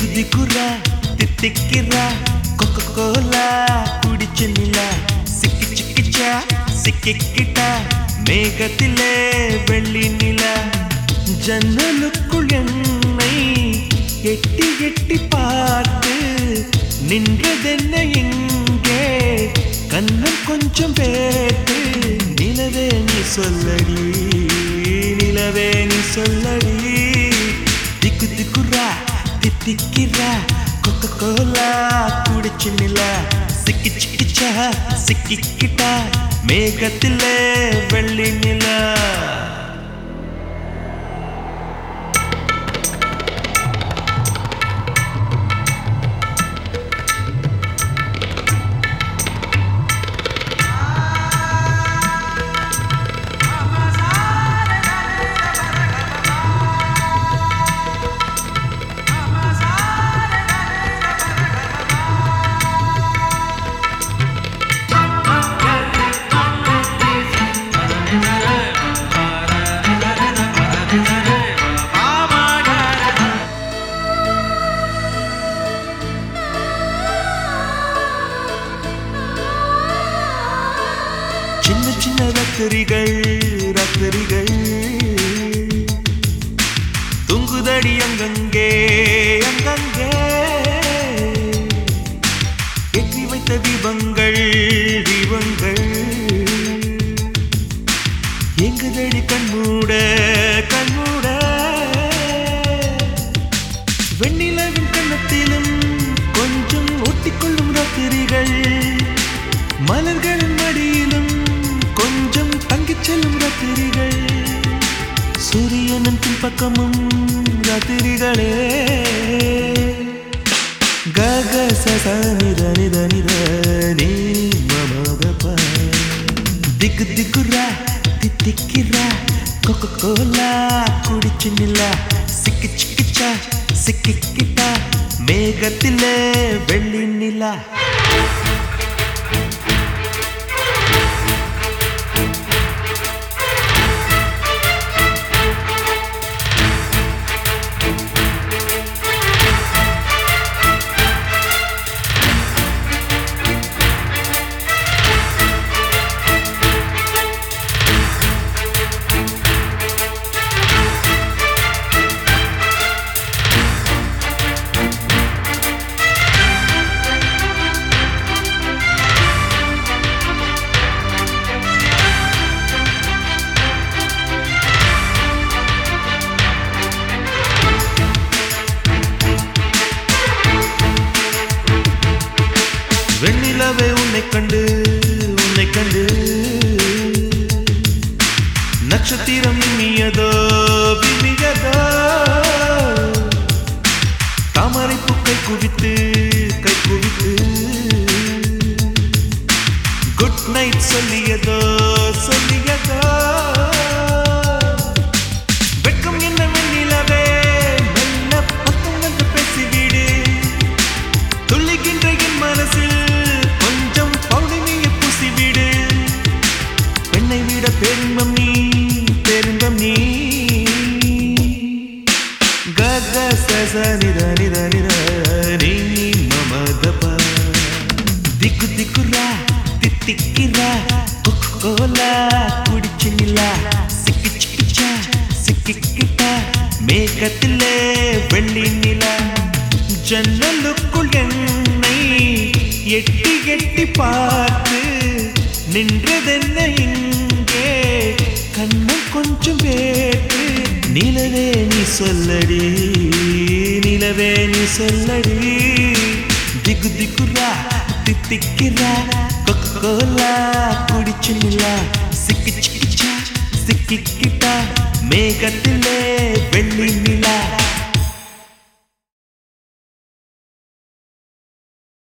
திக்கு திக்குறா தித்திக்கிறா கொக்க கோலா குடிச்சு நிலா சிக்கி சிக்கிச்சா சிக்கிக்கிட்டா மேகத்திலே வெள்ளி நிலா ஜன்னலுக்குள் என்னை எட்டி எட்டி பார்த்து நின்றதென்ன இங்கே கண்ணம் கொஞ்சம் பேத்து நிலவே நீ சொல்லடி நிலவே நீ சொல்லடி திக்கு திக்குறா தித்திக்கிறா கொக்க கோலா குடிச்சு நிலா சிக்கி சிக்கிச்சா சிக்கிக்கிட்டா மேகத்திலே வெள்ளி நிலா சின்ன சின்ன ரத்தரிகள் ரத்தரிகள் துங்குதடி அங்கங்கே அங்கங்கே ஏற்றி வைத்த தீபங்கள் தீபங்கள் எங்குதடி கண்மூட கண்மூட வெண்ணிலவின் கண்ணத்திலும் கொஞ்சம் ஒட்டிக்கொள்ளும் ராத்திரிகள் மலர்களின் மடியிலும் கொஞ்சம் தங்கிச் செல்லும் ராத்திரிகள் சூரியனின் பின்பக்கமும் ராத்திரிகளே கக சனித நித நித நீ மமத திக்கு திக்குரா தித்திக்கிறா கொக்க கோலா குடிச்சு நிலா சிக்கி சிக்கிச்சா சிக்கிக்கிட்டா மேகத்திலே வெள்ளி நிலா வெண்ணிலவே உன்னை கண்டு உன்னை கண்டு நட்சத்திரம் விம்மியதோ விம்மியதோ தாமரை பூக்கை குவித்து கை குவித்து குட் நைட் சொல்லியதோ சொல்லியதோ வெட்கம் என்ன வெண்ணிலவே மெல்ல பக்கம் வந்து பேசிவிடு துள்ளிக்கின்ற என் மனசில் கொஞ்சம் பௌர்ணமியை பூசிவிடு பெண்ணை விட பெரும்பம் நீ பெரும்பம் நீ கக சச நித நித நித நீ மமதப திக்கு திக்குரா தித்திக்கிறா கோலா குடிச்சு நிலா சிக்கி சிக்கிச்சா சிக்கிக்கிட்டா மேகத்திலே வெள்ளி நிலா ஜன்னலுக்குள் என்னை எட்டி எட்டி பார்த்து நின்றதென்ன இங்கே கண்ணம் கொஞ்சம் வேற்று நிலவே நீ சொல்லடி நிலவே நீ சொல்லடி திக்கு திக்குரா தித்திக்கிறா கொக்கோலா குடிச்சு நிலா சிக்கி சிக்கிச்சா சிக்கிக்கிட்டா மேகத்திலே வெள்ளி நிலா